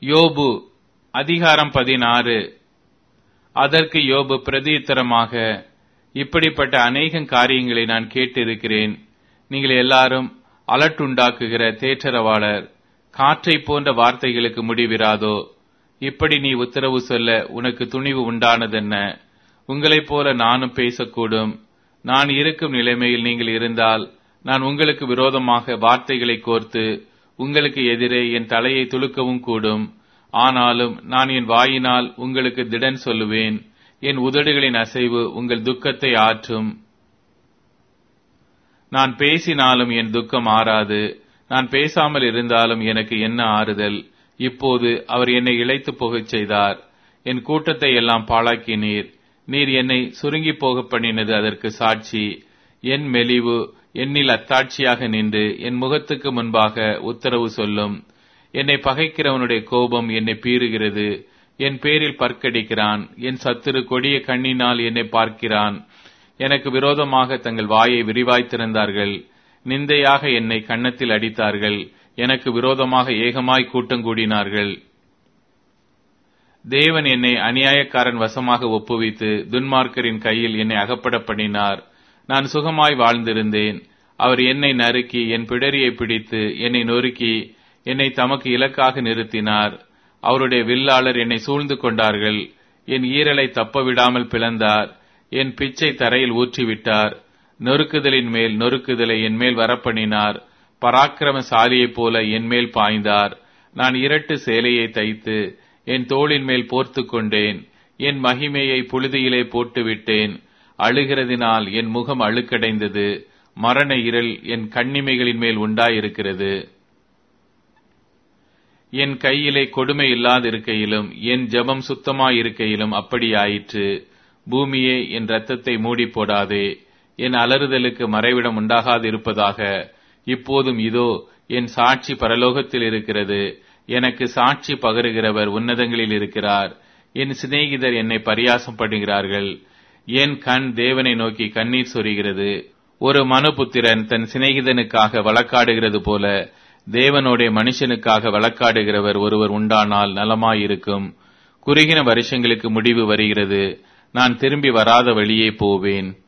யோபு அதிகாரம் பதினாறு அதற்கு யோபு பிரதியுத்தரமாக இப்படிப்பட்ட அநேகம் காரியங்களை நான் கேட்டிருக்கிறேன் நீங்கள் எல்லாரும் அலட்டுண்டாக்குகிற தேற்றரவாளர் காற்றை போன்ற வார்த்தைகளுக்கு முடிவிராதோ இப்படி நீ உத்தரவு சொல்ல உனக்கு துணிவு உண்டானதென்ன உங்களைப் போல நானும் பேசக்கூடும் நான் இருக்கும் நிலைமையில் நீங்கள் இருந்தால் நான் உங்களுக்கு விரோதமாக வார்த்தைகளை கோர்த்து உங்களுக்கு எதிரே என் தலையை துலுக்கவும் கூடும் ஆனாலும் நான் என் வாயினால் உங்களுக்கு திடன் சொல்லுவேன் என் உதடுகளின் அசைவு உங்கள் துக்கத்தை ஆற்றும் நான் பேசினாலும் என் துக்கம் ஆறாது நான் பேசாமல் இருந்தாலும் எனக்கு என்ன ஆறுதல் இப்போது அவர் என்னை இழைத்து போகச் செய்தார் என் கூட்டத்தை எல்லாம் பாழாக்கினீர் நீர் என்னை சுருங்கி போக பண்ணினது அதற்கு சாட்சி என் மெலிவு என்னில் அத்தாட்சியாக நின்று என் முகத்துக்கு முன்பாக உத்தரவு சொல்லும் என்னை பகைக்கிறவனுடைய கோபம் என்னை பீறுகிறது என் பேரில் பற்கடிக்கிறான் என் சத்துரு கொடிய கண்ணினால் என்னை பார்க்கிறான் எனக்கு விரோதமாக தங்கள் வாயை விரிவாய் திறந்தார்கள் நிந்தையாக என்னை கன்னத்தில் அடித்தார்கள் எனக்கு விரோதமாக ஏகமாய் கூட்டம் கூடினார்கள் தேவன் என்னை அநியாயக்காரன் வசமாக ஒப்புவித்து துன்மார்க்கரின் கையில் என்னை அகப்பட பண்ணினார் நான் சுகமாய் வாழ்ந்திருந்தேன் அவர் என்னை நறுக்கி என் பிடரியை பிடித்து என்னை நொறுக்கி என்னை தமக்கு இலக்காக நிறுத்தினார் அவருடைய வில்லாளர் என்னை சூழ்ந்து கொண்டார்கள் என் ஈரலை தப்ப விடாமல் பிளந்தார் என் பிச்சை தரையில் ஊற்றிவிட்டார் நொறுக்குதலின் மேல் நொறுக்குதலை என் மேல் வரப்பண்ணினார் பராக்கிரமசாலியைப் போல என் மேல் பாய்ந்தார் நான் இரட்டு சேலையை தைத்து என் தோளின் மேல் போர்த்து கொண்டேன் என் மகிமையை புழுதியிலே போட்டுவிட்டேன் அழுகிறதினால் என் முகம் அழுக்கடைந்தது மரண இருள் என் கண்ணிமைகளின் மேல் உண்டாயிருக்கிறது என் கையிலே கொடுமை இல்லாதிருக்கையிலும் என் ஜபம் சுத்தமாயிருக்கையிலும் அப்படியாயிற்று பூமியே என் ரத்தத்தை மூடி போடாதே என் அலறுதலுக்கு மறைவிடம் உண்டாகாதிருப்பதாக இப்போதும் இதோ என் சாட்சி பரலோகத்தில் இருக்கிறது எனக்கு சாட்சி பகருகிறவர் உன்னதங்களில் இருக்கிறார் என் சிநேகிதர் என்னை பரியாசம் பண்ணுகிறார்கள் என் கண் தேவனை நோக்கி கண்ணீர் சொரிகிறது ஒரு மனுபுத்திரன் தன் சிநேகிதனுக்காக வழக்காடுகிறது போல தேவனுடைய மனுஷனுக்காக வழக்காடுகிறவர் ஒருவர் உண்டானால் நலமாயிருக்கும் குறுகின வருஷங்களுக்கு முடிவு வருகிறது நான் திரும்பி வராத வழியே போவேன்